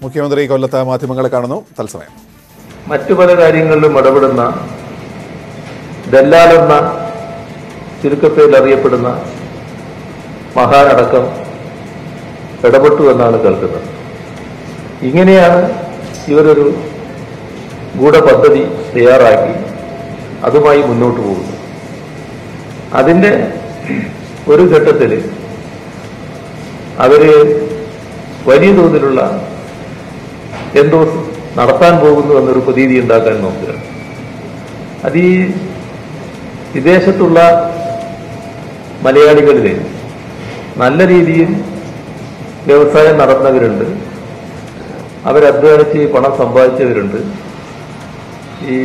മുഖ്യമന്ത്രി കൊല്ലത്ത് മാധ്യമങ്ങളെ കാണുന്നു തത്സമയം മറ്റു പല കാര്യങ്ങളിലും ഇടപെടുന്ന ദല്ലാലെന്ന ചുരുക്കപ്പേരിൽ അറിയപ്പെടുന്ന മഹാനടക്കം ഇടപെട്ടു എന്നാണ് കേൾക്കുന്നത് ഇങ്ങനെയാണ് ഇവരൊരു ഗൂഢപദ്ധതി തയ്യാറാക്കി അതുമായി മുന്നോട്ട് പോകുന്നത് അതിൻ്റെ ഒരു ഘട്ടത്തിൽ അവര് വലിയ തോതിലുള്ള എന്തോ നടത്താൻ പോകുന്നു എന്നൊരു പ്രതീതി ഉണ്ടാക്കാൻ നോക്കുകയാണ് അത് ഈ വിദേശത്തുള്ള മലയാളികളിൽ നല്ല രീതിയിൽ വ്യവസായം നടത്തുന്നവരുണ്ട് അവരധ്വാനിച്ച് പണം സമ്പാദിച്ചവരുണ്ട് ഈ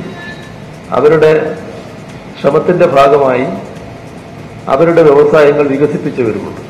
അവരുടെ ശ്രമത്തിന്റെ ഭാഗമായി അവരുടെ വ്യവസായങ്ങൾ വികസിപ്പിച്ചവരുമുണ്ട്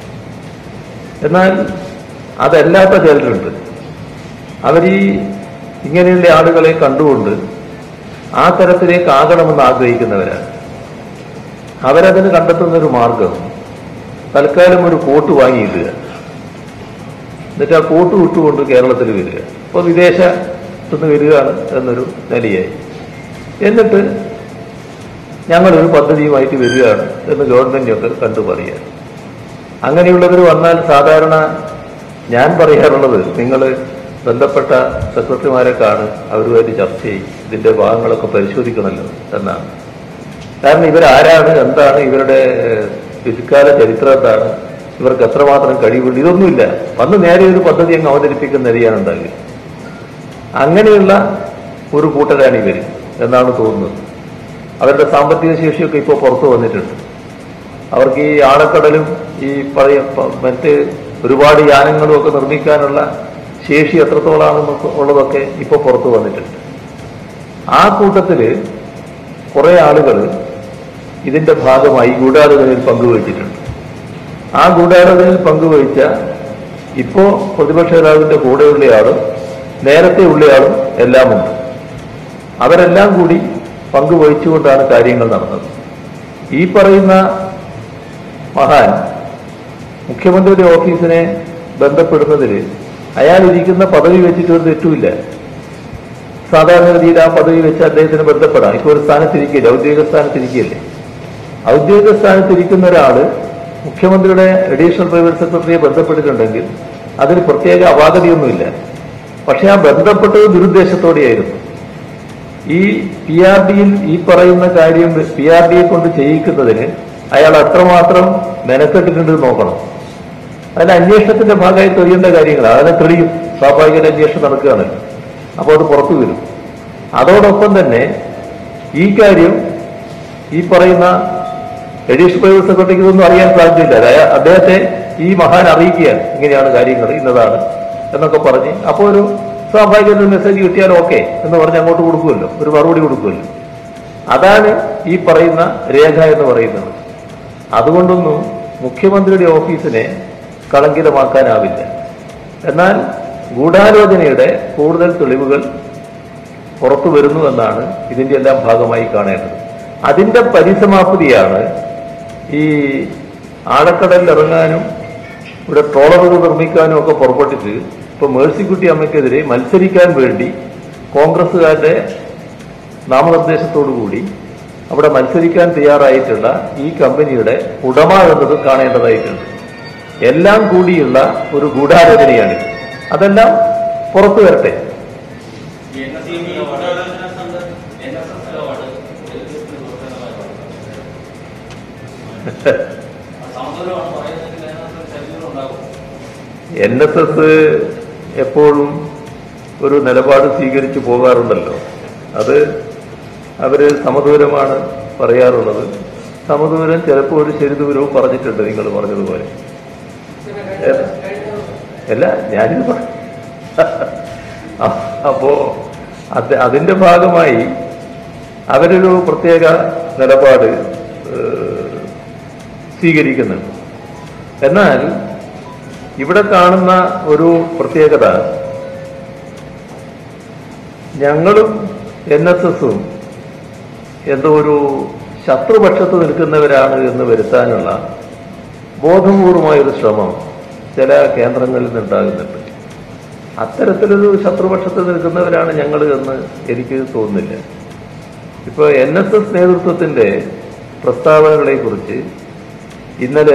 എന്നാൽ അതല്ലാത്ത ചിലരുണ്ട് അവർ ഈ ഇങ്ങനെയുള്ള ആളുകളെ കണ്ടുകൊണ്ട് ആ തരത്തിലേക്ക് ആകണമെന്ന് ആഗ്രഹിക്കുന്നവരാണ് അവരതിന് കണ്ടെത്തുന്ന ഒരു മാർഗം തൽക്കാലം ഒരു കോട്ട് വാങ്ങിയിടുക എന്നിട്ട് ആ കോട്ട് വിട്ടുകൊണ്ട് കേരളത്തിൽ വരിക അപ്പോൾ വിദേശത്തുനിന്ന് വരികയാണ് എന്നൊരു നിലയായി എന്നിട്ട് ഞങ്ങളൊരു പദ്ധതിയുമായിട്ട് വരികയാണ് എന്ന് ഗവൺമെന്റൊക്കെ കണ്ടു പറയുക അങ്ങനെയുള്ളവർ വന്നാൽ സാധാരണ ഞാൻ പറയാറുള്ളത് നിങ്ങൾ ബന്ധപ്പെട്ട സെക്രട്ടറിമാരെ കാണും അവരുമായിട്ട് ചർച്ച ചെയ്യും ഇതിന്റെ ഭാഗങ്ങളൊക്കെ പരിശോധിക്കണമല്ലോ എന്നാണ് കാരണം ഇവരാരാണ് എന്താണ് ഇവരുടെ ഏഹ്, പിൽക്കാല ചരിത്രം എന്താണ് ഇവർക്ക് എത്രമാത്രം കഴിവുണ്ട് ഇതൊന്നുമില്ല വന്ന് നേരെ ഒരു പദ്ധതി അങ്ങ് അവതരിപ്പിക്കുന്ന നിലയാണ് ഉണ്ടാകുക അങ്ങനെയുള്ള ഒരു കൂട്ടരാണ് ഇവർ എന്നാണ് തോന്നുന്നത് അവരുടെ സാമ്പത്തിക ശേഷിയൊക്കെ ഇപ്പോൾ പുറത്തു വന്നിട്ടുണ്ട് അവർക്ക് ഈ ആഴക്കടലും ഈ പറയ പ- മറ്റ് ഒരുപാട് യാനങ്ങളും ഒക്കെ നിർമ്മിക്കാനുള്ള ശേഷി എത്രത്തോളാണെന്നൊക്കെ ഉള്ളതൊക്കെ ഇപ്പോൾ പുറത്തു വന്നിട്ടുണ്ട് ആ കൂട്ടത്തില് കുറെ ആളുകൾ ഇതിന്റെ ഭാഗമായി ഗൂഢാലോചനയിൽ പങ്കുവഹിച്ചിട്ടുണ്ട് ആ ഗൂഢാലോചനയിൽ പങ്കുവഹിച്ച ഇപ്പോ പ്രതിപക്ഷ നേതാവിന്റെ കൂടെയുള്ളയാളും നേരത്തെ ഉള്ളയാളും എല്ലാമുണ്ട് അവരെല്ലാം കൂടി പങ്കുവഹിച്ചുകൊണ്ടാണ് കാര്യങ്ങൾ നടന്നത് ഈ പറയുന്ന മഹാൻ മുഖ്യമന്ത്രിയുടെ ഓഫീസിനെ ബന്ധപ്പെടുന്നതിൽ അയാൾ ഇരിക്കുന്ന പദവി വെച്ചിട്ട് ഒരു തെറ്റുമില്ല സാധാരണഗതിയിൽ ആ പദവി വെച്ച് അദ്ദേഹത്തിന് ബന്ധപ്പെടാം ഇപ്പോൾ ഒരു സ്ഥാനത്തിരിക്കില്ല ഔദ്യോഗിക സ്ഥാനത്തിരിക്കുകയല്ലേ ഔദ്യോഗിക സ്ഥാനത്തിരിക്കുന്ന ഒരാള് മുഖ്യമന്ത്രിയുടെ അഡീഷണൽ പ്രൈവറ്റ് സെക്രട്ടറിയെ ബന്ധപ്പെട്ടിട്ടുണ്ടെങ്കിൽ അതിന് പ്രത്യേക അപാകതയൊന്നുമില്ല പക്ഷെ ആ ബന്ധപ്പെട്ടത് ദുരുദ്ദേശത്തോടെയായിരുന്നു ഈ പി ആർ ഡിയിൽ ഈ പറയുന്ന കാര്യം പി ആർ ഡിയെ കൊണ്ട് ചെയ്യിക്കുന്നതിന് അയാൾ അത്രമാത്രം മെനക്കെട്ടിട്ടുണ്ട് എന്ന് നോക്കണം അതിന് അന്വേഷണത്തിന്റെ ഭാഗമായി തെളിയേണ്ട കാര്യങ്ങളാണ് അതിനെ തെളിയും സ്വാഭാവിക അന്വേഷണം നടക്കുകയാണല്ലോ അപ്പോൾ അത് പുറത്തു വരും അതോടൊപ്പം തന്നെ ഈ കാര്യം ഈ പറയുന്ന എഡീഷണൽ പ്രൈവറ്റ് സെക്രട്ടറിക്ക് ഇതൊന്നും അറിയാൻ സാധ്യതയില്ല അതായത് അദ്ദേഹത്തെ ഈ മഹാൻ അറിയിക്കുകയാണ് ഇങ്ങനെയാണ് കാര്യങ്ങൾ ഇന്നതാണ് എന്നൊക്കെ പറഞ്ഞ് അപ്പോൾ ഒരു സ്വാഭാവിക ഒരു മെസ്സേജ് കിട്ടിയാൽ ഓക്കെ എന്ന് പറഞ്ഞ് അങ്ങോട്ട് കൊടുക്കുമല്ലോ ഒരു മറുപടി കൊടുക്കുമല്ലോ അതാണ് ഈ പറയുന്ന രേഖ എന്ന് പറയുന്നത് അതുകൊണ്ടൊന്നും മുഖ്യമന്ത്രിയുടെ ഓഫീസിനെ കളങ്കിതമാക്കാനാവില്ല എന്നാൽ ഗൂഢാലോചനയുടെ കൂടുതൽ തെളിവുകൾ പുറത്തു വരുന്നു എന്നാണ് ഇതിന്റെ എല്ലാം ഭാഗമായി കാണേണ്ടത് അതിന്റെ പരിസമാപ്തിയാണ് ഈ ആഴക്കടലിൽ ഇറങ്ങാനും ഇവിടെ ട്രോളറുകൾ നിർമ്മിക്കാനും ഒക്കെ പുറപ്പെട്ടിട്ട് ഇപ്പൊ മേഴ്സിക്കുട്ടി അമ്മയ്ക്കെതിരെ മത്സരിക്കാൻ വേണ്ടി കോൺഗ്രസ്സുകാരുടെ നാമനിർദ്ദേശത്തോടു കൂടി അവിടെ മത്സരിക്കാൻ തയ്യാറായിട്ടുള്ള ഈ കമ്പനിയുടെ ഉടമ എന്നത് കാണേണ്ടതായിട്ടുണ്ട് എല്ലാം കൂടിയുള്ള ഒരു ഗൂഢാലോചനയാണിത് അതെല്ലാം പുറത്തു വരട്ടെ എൻ എസ് എസ് എപ്പോഴും ഒരു നിലപാട് സ്വീകരിച്ചു പോകാറുണ്ടല്ലോ അത് അവര് സമദൂരമാണ് പറയാറുള്ളത് സമദൂരം ചിലപ്പോൾ ഒരു ശരിദൂരവും പറഞ്ഞിട്ടുണ്ട് നിങ്ങൾ പറഞ്ഞതുപോലെ ഏ? അല്ല ഞാനിത് പറ അ- അപ്പോ അത് അതിന്റെ ഭാഗമായി അവരൊരു പ്രത്യേക നിലപാട് ഏഹ്, സ്വീകരിക്കുന്നുണ്ട് എന്നാൽ ഇവിടെ കാണുന്ന ഒരു പ്രത്യേകത ഞങ്ങളും എൻ എസ് എസും എന്തോ ഒരു ശത്രുപക്ഷത്ത് നിൽക്കുന്നവരാണ് എന്ന് വരുത്താനുള്ള ബോധപൂർവമായ ഒരു ശ്രമം ചില കേന്ദ്രങ്ങളിൽ നിന്നുണ്ടാകുന്നുണ്ട് അത്തരത്തിലൊരു ശത്രുപക്ഷത്ത് നിൽക്കുന്നവരാണ് ഞങ്ങൾ എന്ന് എനിക്ക് തോന്നുന്നില്ല ഇപ്പൊ എൻ എസ് എസ് നേതൃത്വത്തിന്റെ പ്രസ്താവനകളെ കുറിച്ച് ഇന്നലെ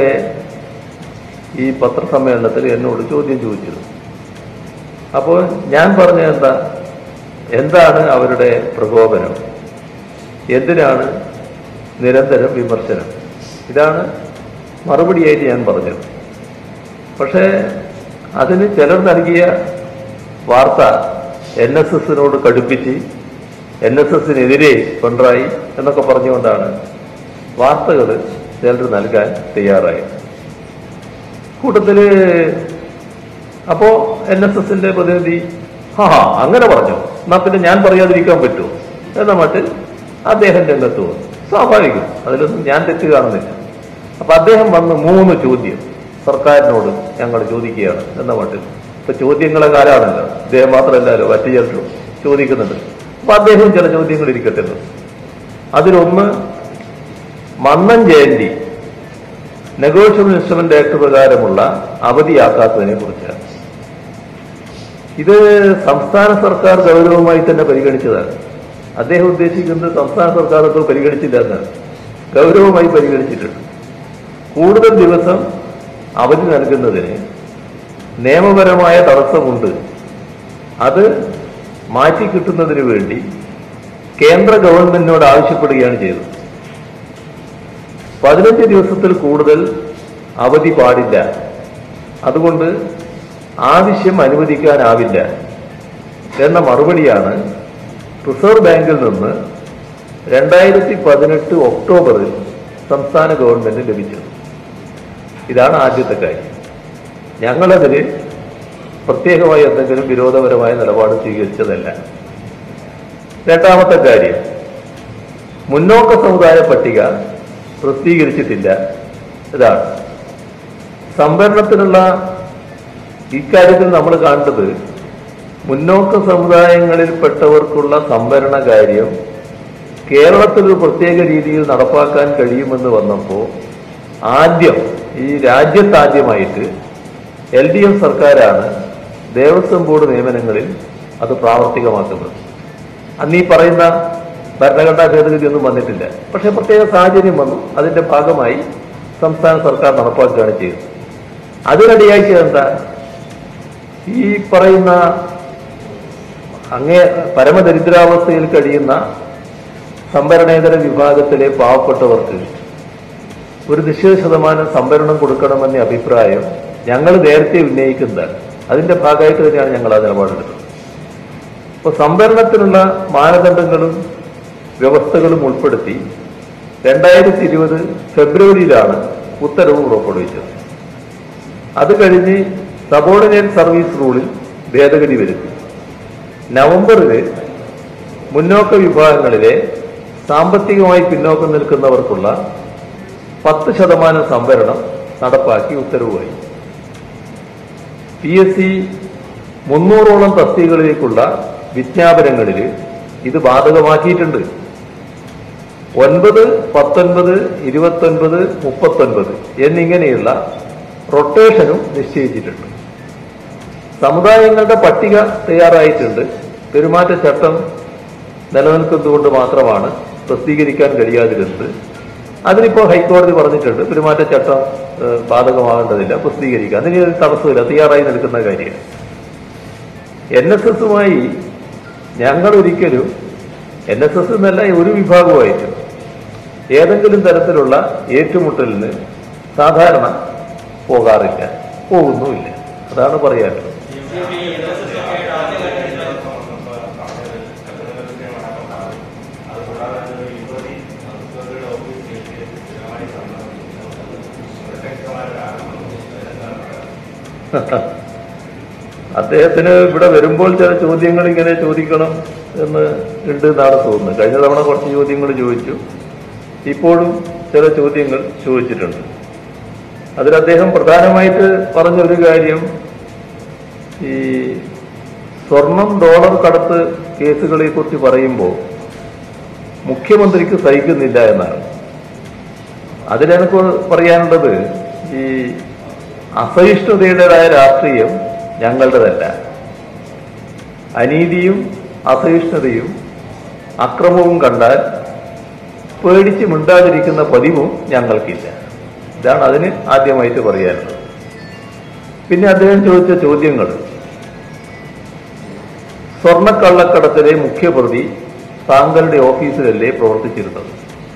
ഈ പത്രസമ്മേളനത്തിൽ എന്നോട് ചോദ്യം ചോദിച്ചിരുന്നു അപ്പോൾ ഞാൻ പറഞ്ഞ എന്താ എന്താണ് അവരുടെ പ്രകോപനം എന്തിനാണ് നിരന്തരം വിമർശനം ഇതാണ് മറുപടിയായിട്ട് ഞാൻ പറഞ്ഞത് പക്ഷേ അതിന് ചിലർ നൽകിയ വാർത്ത എൻ എസ് എസിനോട് കടുപ്പിച്ച് എൻ എസ് എസിനെതിരെ പിണറായി എന്നൊക്കെ പറഞ്ഞുകൊണ്ടാണ് വാർത്തകൾ ചിലർ നൽകാൻ തയ്യാറായത് കൂട്ടത്തില് അപ്പോ എൻ എസ് എസിന്റെ പ്രതിനിധി ആ അങ്ങനെ പറഞ്ഞോ എന്നാ പിന്നെ ഞാൻ പറയാതിരിക്കാൻ പറ്റുമോ എന്ന മട്ടിൽ അദ്ദേഹം രംഗത്ത് വന്നു സ്വാഭാവികം അതിലൊന്നും ഞാൻ തെറ്റ് കാണുന്നില്ല അപ്പൊ അദ്ദേഹം വന്ന് മൂന്ന് ചോദ്യം സർക്കാരിനോട് ഞങ്ങൾ ചോദിക്കുകയാണ് എന്ന മട്ടിൽ ഇപ്പൊ ചോദ്യങ്ങളെ കാലാണല്ലോ ഇദ്ദേഹം മാത്രമല്ലല്ലോ മറ്റു ചിലരും ചോദിക്കുന്നുണ്ട് അപ്പൊ അദ്ദേഹം ചില ചോദ്യങ്ങൾ ഇരിക്കട്ടെ എന്ന്. അതിലൊന്ന് Mannan Jayanti negotiable instrument act പ്രകാരമുള്ള അവധിയാക്കാത്തതിനെ കുറിച്ചാണ് ഇത് സംസ്ഥാന സർക്കാർ ഗൗരവമായി തന്നെ പരിഗണിച്ചതാണ് അദ്ദേഹം ഉദ്ദേശിക്കുന്നത് സംസ്ഥാന സർക്കാർ ഇപ്പോൾ പരിഗണിച്ചില്ല എന്നാണ് ഗൗരവമായി പരിഗണിച്ചിട്ടുണ്ട് കൂടുതൽ ദിവസം അവധി നൽകുന്നതിന് നിയമപരമായ തടസ്സമുണ്ട് അത് മാറ്റി കിട്ടുന്നതിന് വേണ്ടി കേന്ദ്ര ഗവൺമെന്റിനോട് ആവശ്യപ്പെടുകയാണ് ചെയ്തത് പതിനഞ്ച് ദിവസത്തിൽ കൂടുതൽ അവധി പാടില്ല അതുകൊണ്ട് ആവശ്യം അനുവദിക്കാനാവില്ല എന്ന മറുപടിയാണ് റിസർവ് ബാങ്കിൽ നിന്ന് രണ്ടായിരത്തി പതിനെട്ട് ഒക്ടോബറിൽ സംസ്ഥാന ഗവൺമെന്റ് ലഭിച്ചത് ഇതാണ് ആദ്യത്തെ കാര്യം ഞങ്ങളതിന് പ്രത്യേകമായി എന്തെങ്കിലും വിരോധപരമായ നിലപാട് സ്വീകരിച്ചതല്ല രണ്ടാമത്തെ കാര്യം മുന്നോക്ക സമുദായ പട്ടിക പ്രസിദ്ധീകരിച്ചിട്ടില്ല ഇതാണ് സംവരണത്തിനുള്ള ഇക്കാര്യത്തിൽ നമ്മൾ കാണേണ്ടത് മുന്നോക്ക സമുദായങ്ങളിൽപ്പെട്ടവർക്കുള്ള സംവരണ കാര്യം കേരളത്തിൽ ഒരു പ്രത്യേക രീതിയിൽ നടപ്പാക്കാൻ കഴിയുമെന്ന് വന്നപ്പോൾ ആദ്യം ഈ രാജ്യത്താദ്യമായിട്ട് എൽ ഡി എഫ് സർക്കാരാണ് ദേവസ്വം ബോർഡ് നിയമനങ്ങളിൽ അത് പ്രാവർത്തികമാക്കുന്നത് അന്ന് ഈ പറയുന്ന ഭരണഘടനാ ഭേദഗതി ഒന്നും വന്നിട്ടില്ല പക്ഷെ പ്രത്യേക സാഹചര്യം വന്നു അതിന്റെ ഭാഗമായി സംസ്ഥാന സർക്കാർ നടപ്പാക്കുകയാണ് ചെയ്തത് അതിനിടയാക്കിയത് എന്താ ഈ പറയുന്ന അങ്ങേ പരമദരിദ്രാവസ്ഥയിൽ കഴിയുന്ന സംവരണേതര വിഭാഗത്തിലെ പാവപ്പെട്ടവർക്ക് ഒരു നിശ്ചിത ശതമാനം സംവരണം കൊടുക്കണമെന്ന അഭിപ്രായം ഞങ്ങൾ നേരത്തെ ഉന്നയിക്കുന്നതാണ് അതിന്റെ ഭാഗമായിട്ട് തന്നെയാണ് ഞങ്ങൾ ആ നിലപാടെടുത്തത് അപ്പോൾ സംവരണത്തിനുള്ള മാനദണ്ഡങ്ങളും വ്യവസ്ഥകളും ഉൾപ്പെടുത്തി രണ്ടായിരത്തി ഇരുപത് ഫെബ്രുവരിയിലാണ് ഉത്തരവ് പുറപ്പെടുവിച്ചത് അത് കഴിഞ്ഞ് സബോർഡിനേറ്റ് സർവീസ് റൂളിൽ ഭേദഗതി വരുത്തി നവംബറിൽ മുന്നോക്ക വിഭാഗങ്ങളിലെ സാമ്പത്തികമായി പിന്നോക്കം നിൽക്കുന്നവർക്കുള്ള പത്ത് ശതമാനം സംവരണം നടപ്പാക്കി ഉത്തരവുമായി പി എസ് സി മുന്നൂറോളം തസ്തികകളിലേക്കുള്ള വിജ്ഞാപനങ്ങളിൽ ഇത് ബാധകമാക്കിയിട്ടുണ്ട് ഒൻപത് പത്തൊൻപത് ഇരുപത്തൊൻപത് മുപ്പത്തൊൻപത് എന്നിങ്ങനെയുള്ള റൊട്ടേഷനും നിശ്ചയിച്ചിട്ടുണ്ട് സമുദായങ്ങളുടെ പട്ടിക തയ്യാറായിട്ടുണ്ട് പെരുമാറ്റച്ചട്ടം നിലനിൽക്കുന്നതുകൊണ്ട് മാത്രമാണ് പ്രസിദ്ധീകരിക്കാൻ കഴിയാതിരുന്നത് അതിനിപ്പോൾ ഹൈക്കോടതി പറഞ്ഞിട്ടുണ്ട് പെരുമാറ്റച്ചട്ടം ഏഹ്, ബാധകമാകേണ്ടതില്ല പ്രസിദ്ധീകരിക്കുക അതിന് ഒരു തടസ്സമില്ല തയ്യാറായി നിൽക്കുന്ന കാര്യമാണ് എൻ എസ് എസുമായി ഞങ്ങൾ ഒരിക്കലും എൻ എസ് എസ് എന്നല്ല ഒരു വിഭാഗമായിട്ട് ഏതെങ്കിലും തരത്തിലുള്ള ഏറ്റുമുട്ടലിന് സാധാരണ പോകാറില്ല പോകുന്നുമില്ല അതാണ് പറയാനുള്ളത് അദ്ദേഹത്തിന് ഇവിടെ വരുമ്പോൾ ചില ചോദ്യങ്ങൾ ഇങ്ങനെ ചോദിക്കണം എന്ന് ഉണ്ട് എന്നാണ് തോന്നുന്നത് കഴിഞ്ഞ തവണ കുറച്ച് ചോദ്യങ്ങൾ ചോദിച്ചു ഇപ്പോഴും ചില ചോദ്യങ്ങൾ ചോദിച്ചിട്ടുണ്ട് അതിൽ അദ്ദേഹം പ്രധാനമായിട്ട് പറഞ്ഞ ഒരു കാര്യം ഈ സ്വർണം ഡോളർ കടത്ത് കേസുകളെ കുറിച്ച് പറയുമ്പോൾ മുഖ്യമന്ത്രിക്ക് സഹിക്കുന്നില്ല എന്നാണ് അതിലെനിക്ക് പറയാനുള്ളത് ഈ അസഹിഷ്ണുതയുടേതായ രാഷ്ട്രീയം ഞങ്ങളുടേതല്ല അനീതിയും അസഹിഷ്ണുതയും അക്രമവും കണ്ടാൽ പേടിച്ച് മിണ്ടാതിരിക്കുന്ന പതിവും ഞങ്ങൾക്കില്ല ഇതാണ് അതിന് ആദ്യമായിട്ട് പറയാനുള്ളത് പിന്നെ അദ്ദേഹം ചോദിച്ച ചോദ്യങ്ങൾ സ്വർണ്ണക്കള്ളക്കടത്തിലെ മുഖ്യപ്രതി താങ്കളുടെ ഓഫീസിലല്ലേ പ്രവർത്തിച്ചിരുന്നത്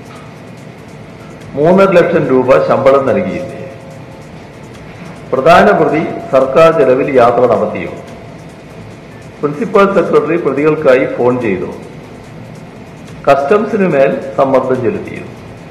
മൂന്നര ലക്ഷം രൂപ ശമ്പളം നൽകിയില്ലേ പ്രധാന പ്രതി സർക്കാർ ചെലവിൽ യാത്ര നടത്തിയോ പ്രിൻസിപ്പൽ സെക്രട്ടറി പ്രതികൾക്കായി ഫോൺ ചെയ്തു കസ്റ്റംസിനു മേൽ സമ്മർദ്ദം ചെലുത്തിയോ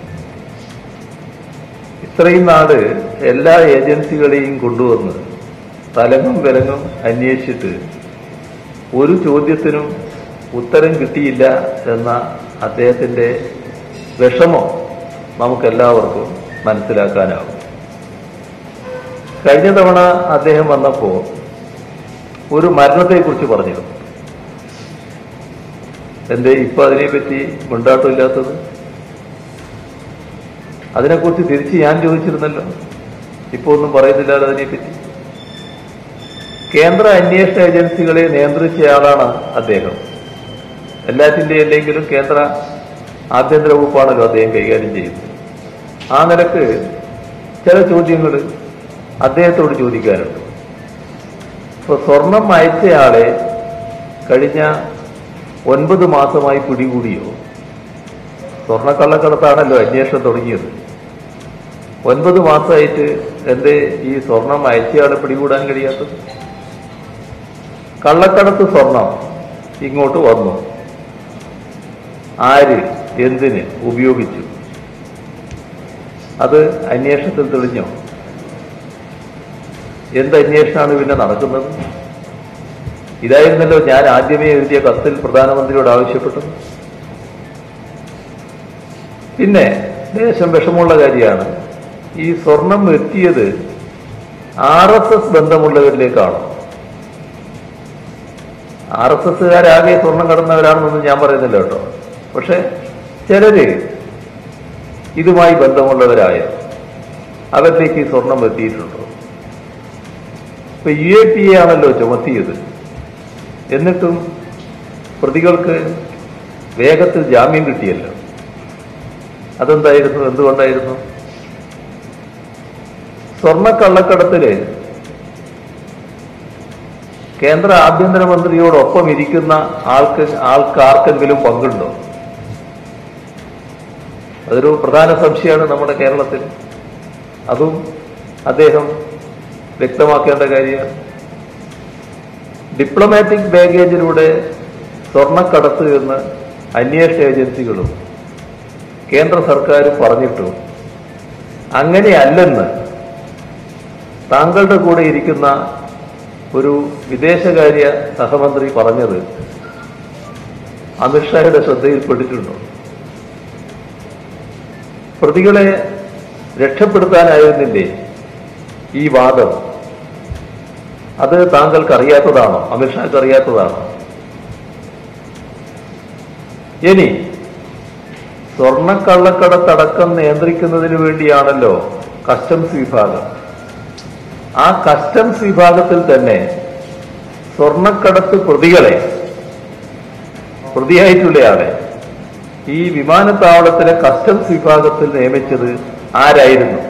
ഇത്രയും നാട് എല്ലാ ഏജൻസികളെയും കൊണ്ടുവന്ന് തലങ്ങും വിലങ്ങും അന്വേഷിച്ചിട്ട് ഒരു ചോദ്യത്തിനും ഉത്തരം കിട്ടിയില്ല എന്ന അദ്ദേഹത്തിന്റെ വിഷമം നമുക്കെല്ലാവർക്കും മനസ്സിലാക്കാനാവും കഴിഞ്ഞ തവണ അദ്ദേഹം വന്നപ്പോൾ ഒരു മരണത്തെക്കുറിച്ച് പറഞ്ഞിരുന്നു എന്തേ ഇപ്പൊ അതിനെപ്പറ്റി മിണ്ടാട്ടമില്ലാത്തത് അതിനെക്കുറിച്ച് തിരിച്ച് ഞാൻ ചോദിച്ചിരുന്നല്ലോ ഇപ്പൊ ഒന്നും പറയുന്നില്ലല്ലോ അതിനെപ്പറ്റി കേന്ദ്ര അന്വേഷണ ഏജൻസികളെ നിയന്ത്രിച്ചയാളാണ് അദ്ദേഹം എല്ലാറ്റിന്റെ അല്ലെങ്കിലും കേന്ദ്ര ആഭ്യന്തര വകുപ്പാണല്ലോ അദ്ദേഹം കൈകാര്യം ചെയ്യുന്നത് ആ നിലക്ക് ചില ചോദ്യങ്ങൾ അദ്ദേഹത്തോട് ചോദിക്കാനുണ്ട് ഇപ്പൊ സ്വർണം അയച്ചയാളെ കഴിഞ്ഞ ഒൻപത് മാസമായി പിടികൂടിയോ സ്വർണ്ണക്കള്ളക്കടത്താണല്ലോ അന്വേഷണം തുടങ്ങിയത് ഒൻപത് മാസമായിട്ട് എന്തേ ഈ സ്വർണം അയച്ചയാളെ പിടികൂടാൻ കഴിയാത്തത് കള്ളക്കടത്ത് സ്വർണം ഇങ്ങോട്ട് വന്നു ആര് എന്തിന് ഉപയോഗിച്ചു അത് അന്വേഷണത്തിൽ തെളിഞ്ഞോ എന്ത് അന്വേഷണമാണ് പിന്നെ നടക്കുന്നത് ഇതായിരുന്നല്ലോ ഞാൻ ആദ്യമേ എഴുതിയ കത്തിൽ പ്രധാനമന്ത്രിയോട് ആവശ്യപ്പെട്ടത് പിന്നെ ദേശം വിഷമമുള്ള കാര്യമാണ് ഈ സ്വർണം എത്തിയത് ആർ എസ് എസ് ബന്ധമുള്ളവരിലേക്കാണോ ആർ എസ് എസ്സുകാരാകെ സ്വർണം കടന്നവരാണെന്നൊന്നും ഞാൻ പറയുന്നില്ല കേട്ടോ പക്ഷെ ചിലര് ഇതുമായി ബന്ധമുള്ളവരായ അവരിലേക്ക് ഈ സ്വർണം എത്തിയിട്ടുണ്ടോ ഇപ്പൊ യു എ പി എ ആണല്ലോ ചുമത്തിയത് എന്നിട്ടും പ്രതികൾക്ക് വേഗത്തിൽ ജാമ്യം കിട്ടിയല്ലോ അതെന്തായിരുന്നു എന്തുകൊണ്ടായിരുന്നു സ്വർണ്ണക്കള്ളക്കടത്തില് കേന്ദ്ര ആഭ്യന്തരമന്ത്രിയോടൊപ്പം ഇരിക്കുന്ന ആൾക്ക് ആൾക്കാർക്കെങ്കിലും പങ്കുണ്ടോ അതൊരു പ്രധാന സംശയമാണ് നമ്മുടെ കേരളത്തിൽ അതും അദ്ദേഹം വ്യക്തമാക്കേണ്ട കാര്യമാണ് ഡിപ്ലോമാറ്റിക് ബാഗേജിലൂടെ സ്വർണ്ണക്കടത്ത് എന്ന് അന്വേഷണ ഏജൻസികളും കേന്ദ്ര സർക്കാരും പറഞ്ഞിട്ടും അങ്ങനെയല്ലെന്ന് താങ്കളുടെ കൂടെ ഇരിക്കുന്ന ഒരു വിദേശകാര്യ സഹമന്ത്രി പറഞ്ഞത് അമിത്ഷായുടെ ശ്രദ്ധയിൽപ്പെട്ടിട്ടുണ്ടോ പ്രതികളെ രക്ഷപ്പെടുത്താനായിരുന്നില്ലേ ഈ വാദം അത് താങ്കൾക്ക് അറിയാത്തതാണോ അമിത്ഷാക്ക് അറിയാത്തതാണോ ഇനി സ്വർണ്ണക്കള്ളക്കടത്തടക്കം നിയന്ത്രിക്കുന്നതിന് വേണ്ടിയാണല്ലോ കസ്റ്റംസ് വിഭാഗം ആ കസ്റ്റംസ് വിഭാഗത്തിൽ തന്നെ സ്വർണ്ണക്കടത്ത് പ്രതികളെ പ്രതിയായിട്ടുള്ളയാളെ ഈ വിമാനത്താവളത്തിലെ കസ്റ്റംസ് വിഭാഗത്തിൽ നിയമിച്ചത് ആരായിരുന്നു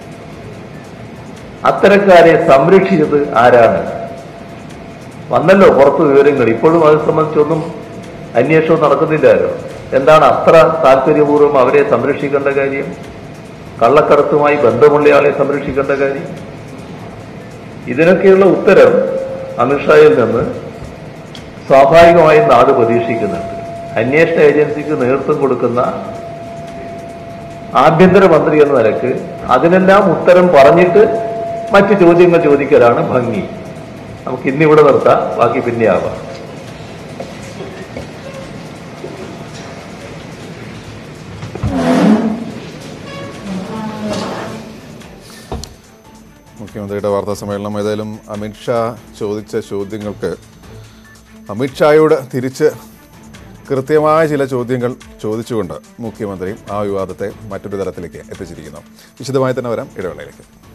അത്തരക്കാരെ സംരക്ഷിച്ചത് ആരാണ് വന്നല്ലോ പുറത്ത് വിവരങ്ങൾ ഇപ്പോഴും അത് സംബന്ധിച്ചൊന്നും അന്വേഷണം നടക്കുന്നില്ലല്ലോ എന്താണ് അത്ര താല്പര്യപൂർവ്വം അവരെ സംരക്ഷിക്കേണ്ട കാര്യം കള്ളക്കടത്തുമായി ബന്ധമുള്ളയാളെ സംരക്ഷിക്കേണ്ട കാര്യം ഇതിനൊക്കെയുള്ള ഉത്തരം അമിത്ഷായിൽ നിന്ന് സ്വാഭാവികമായും നാട് പ്രതീക്ഷിക്കുന്നുണ്ട് അന്വേഷണ ഏജൻസിക്ക് നേതൃത്വം കൊടുക്കുന്ന ആഭ്യന്തരമന്ത്രി എന്ന നിലക്ക് അതിനെല്ലാം ഉത്തരം പറഞ്ഞിട്ട് മറ്റു ചോദ്യങ്ങൾ ചോദിക്കലാണ് ഭംഗി നമുക്ക് ഇന്നിവിടെ നിർത്താം ബാക്കി പിന്നെ ആവാം മുഖ്യമന്ത്രിയുടെ വാർത്താ സമ്മേളനം ഏതായാലും അമിത്ഷാ ചോദിച്ച ചോദ്യങ്ങൾക്ക് അമിത്ഷായോട് തിരിച്ച് കൃത്യമായ ചില ചോദ്യങ്ങൾ ചോദിച്ചുകൊണ്ട് മുഖ്യമന്ത്രി ആ വിവാദത്തെ മറ്റൊരു തലത്തിലേക്ക് എത്തിച്ചിരിക്കുന്നു വിശദമായി തന്നെ വരാം ഇടവേളയിലേക്ക്